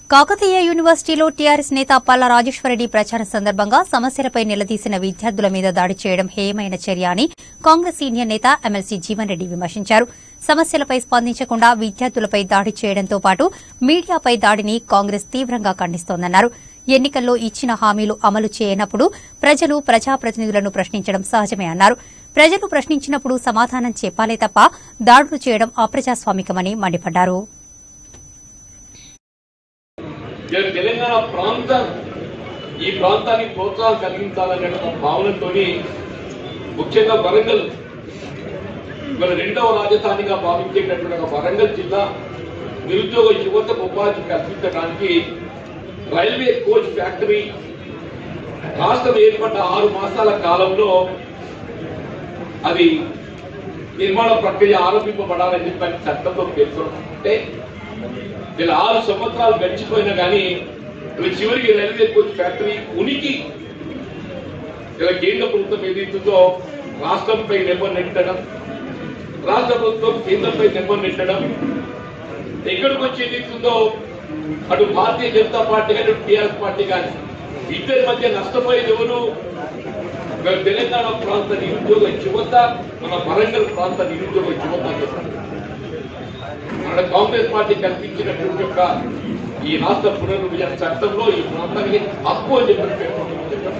కాకతీయ యూనివర్సిటీలో టీఆర్ఎస్ నేత పల్లా రాజేశ్వరరెడ్డి ప్రచారం సందర్భంగా సమస్యలపై నిలదీసిన విద్యార్థుల మీద దాడి చేయడం హేయమైన చర్య అని కాంగ్రెస్ సీనియర్ నేత ఎమ్మెల్సీ జీవన్ రెడ్డి విమర్శించారు సమస్యలపై స్పందించకుండా విద్యార్థులపై దాడి చేయడంతో పాటు మీడియాపై దాడిని కాంగ్రెస్ తీవ్రంగా ఖండిస్తోందన్నారు ఎన్నికల్లో ఇచ్చిన హామీలు అమలు చేయనప్పుడు ప్రజలు ప్రజాప్రతినిధులను ప్రశ్నించడం సహజమే అన్నారు ప్రజలు ప్రశ్నించినప్పుడు సమాధానం చెప్పాలే తప్ప దాడులు చేయడం అప్రజాస్వామికమని మండిపడ్డారు ఇలా తెలంగాణ ప్రాంతం ఈ ప్రాంతానికి ప్రోత్సాహం కలిగించాలనే ఒక భావనతోని ముఖ్యంగా వరంగల్ ఇవాళ రెండవ రాజధానిగా భావించేటటువంటి ఒక వరంగల్ జిల్లా నిరుద్యోగ యువతకు ఉపాధి కల్పించడానికి రైల్వే కోచ్ ఫ్యాక్టరీ రాష్ట్రం ఏర్పడ్డ ఆరు మాసాల కాలంలో అది నిర్మాణ ప్రక్రియ ఆరంభింపబడాలని చెప్పి చట్టంలో పేర్కొంటే ఇలా ఆరు సంవత్సరాలు గడిచిపోయినా కానీ ఇలా చివరికి రైల్వే కోచ్ ఫ్యాక్టరీ ఉనికి ఇలా కేంద్ర ప్రభుత్వం ఏదైతుందో రాష్ట్రంపై నెంబర్ నెట్టడం రాష్ట్ర ప్రభుత్వం కేంద్రంపై నెంబర్ నెట్టడం ఎక్కడికి వచ్చి ఏదైతుందో అటు భారతీయ జనతా పార్టీ కానీ అటు టీఆర్ఎస్ పార్టీ కానీ ఇద్దరి మధ్య నష్టపోయేది ఎవరు మన తెలంగాణ ప్రాంత నిరుద్యోగ యువత మన వరంగల్ ప్రాంత నిరుద్యోగ యువత అని చెప్పారు మన కాంగ్రెస్ పార్టీ కల్పించినటువంటి యొక్క ఈ రాష్ట్ర పునర్విభజన చట్టంలో ఈ ప్రాంతానికి హక్కు అని చెప్పి పేర్కొనడం చెప్పారు.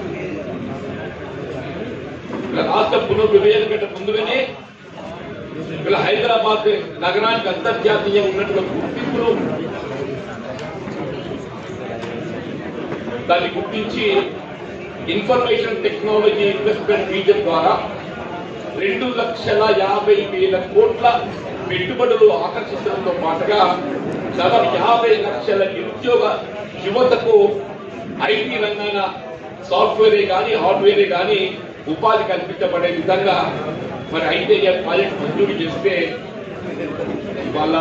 ఇలా రాష్ట్ర పునర్విభజన కంటే ముందుగానే ఇలా హైదరాబాద్ నగరానికి అంతర్జాతీయ ఉన్నటువంటి గుర్తింపులు దాన్ని గుర్తించి ఇన్ఫర్మేషన్ టెక్నాలజీ ఇన్వెస్ట్మెంట్ రీజన్ ద్వారా రెండు లక్షల యాభై వేల కోట్ల పెట్టుబడులు ఆకర్షించడంతో పాటుగా దాదాపు యాభై లక్షల నిరుద్యోగ యువతకు ఐటీ రంగాన సాఫ్ట్వేరే కానీ హార్డ్వేరే కానీ ఉపాధి కల్పించబడే విధంగా మరి ఐటీఐ ప్రాజెక్ట్ మంజూరు చేస్తే వాళ్ళ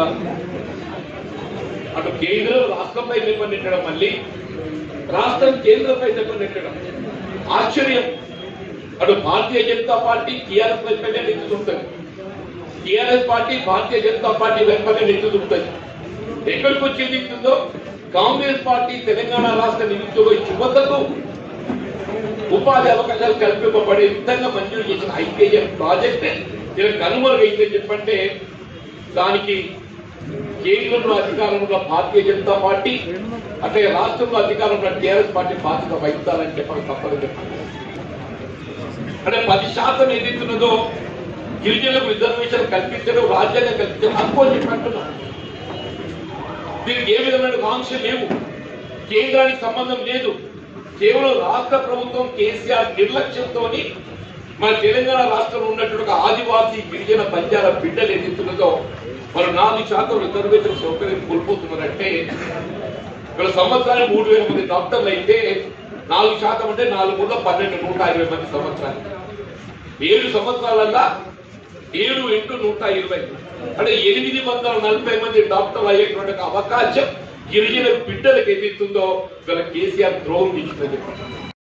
అటు కేంద్రం రాష్ట్రంపై నిబంధించడం మళ్ళీ రాష్ట్రం కేంద్రంపై నిబంధించడం ఆశ్చర్యం అటు భారతీయ జనతా పార్టీ టీఆర్ఎస్ వైపునే నెచ్చుతుంటుంది TRS party Bharatiya Janata Party వైపునే నెచ్చుతుంటుంది ఎక్కడికి వచ్చేది ఉందో కాంగ్రెస్ పార్టీ తెలంగాణ రాష్ట్ర నిరుద్యోగ యువతకు ఉపాధి అవకాశాలు కల్పింపబడే విధంగా మంజూరు చేసిన ఐపీఎం ప్రాజెక్ట్ ఇలా కనుమరుగైందని చెప్పంటే దానికి కేంద్రంలో అధికారంలో భారతీయ జనతా పార్టీ అంటే రాష్ట్రంలో అధికారంలో టీఆర్ఎస్ పార్టీ బాధ్యత వహిస్తారని చెప్పడం తప్పని చెప్పండి అంటే పది శాతం ఏదైతున్నదో గిరిజనులకు రిజర్వేషన్ కల్పించడం రాజ్యాంగం కల్పించడం హక్కు అని చెప్పి అంటున్నాం దీనికి ఏ విధమైన ఆంక్షలు లేవు కేంద్రానికి సంబంధం లేదు కేవలం రాష్ట్ర ప్రభుత్వం కేసీఆర్ నిర్లక్ష్యంతో మన తెలంగాణ రాష్ట్రంలో ఉన్నటువంటి ఒక ఆదివాసీ గిరిజన బంజారా బిడ్డలు ఏదైతున్నదో మరి నాలుగు శాతం రిజర్వేషన్ సౌకర్యం కోల్పోతున్నారంటే ఇక్కడ సంవత్సరానికి మూడు వేల మంది డాక్టర్లు అయితే నాలుగు శాతం అంటే నాలుగు వందల పన్నెండు నూట ఇరవై మంది సంవత్సరాలు ఏడు సంవత్సరాలల్లా ఏడు ఇంటూ నూట ఇరవై అంటే ఎనిమిది వందల నలభై మంది డాక్టర్లు అయ్యేటువంటి ఒక అవకాశం గిరిజన బిడ్డలకు ఏదైతుందో ఇవాళ కేసీఆర్ ద్రోహం ఇచ్చిందని చెప్పారు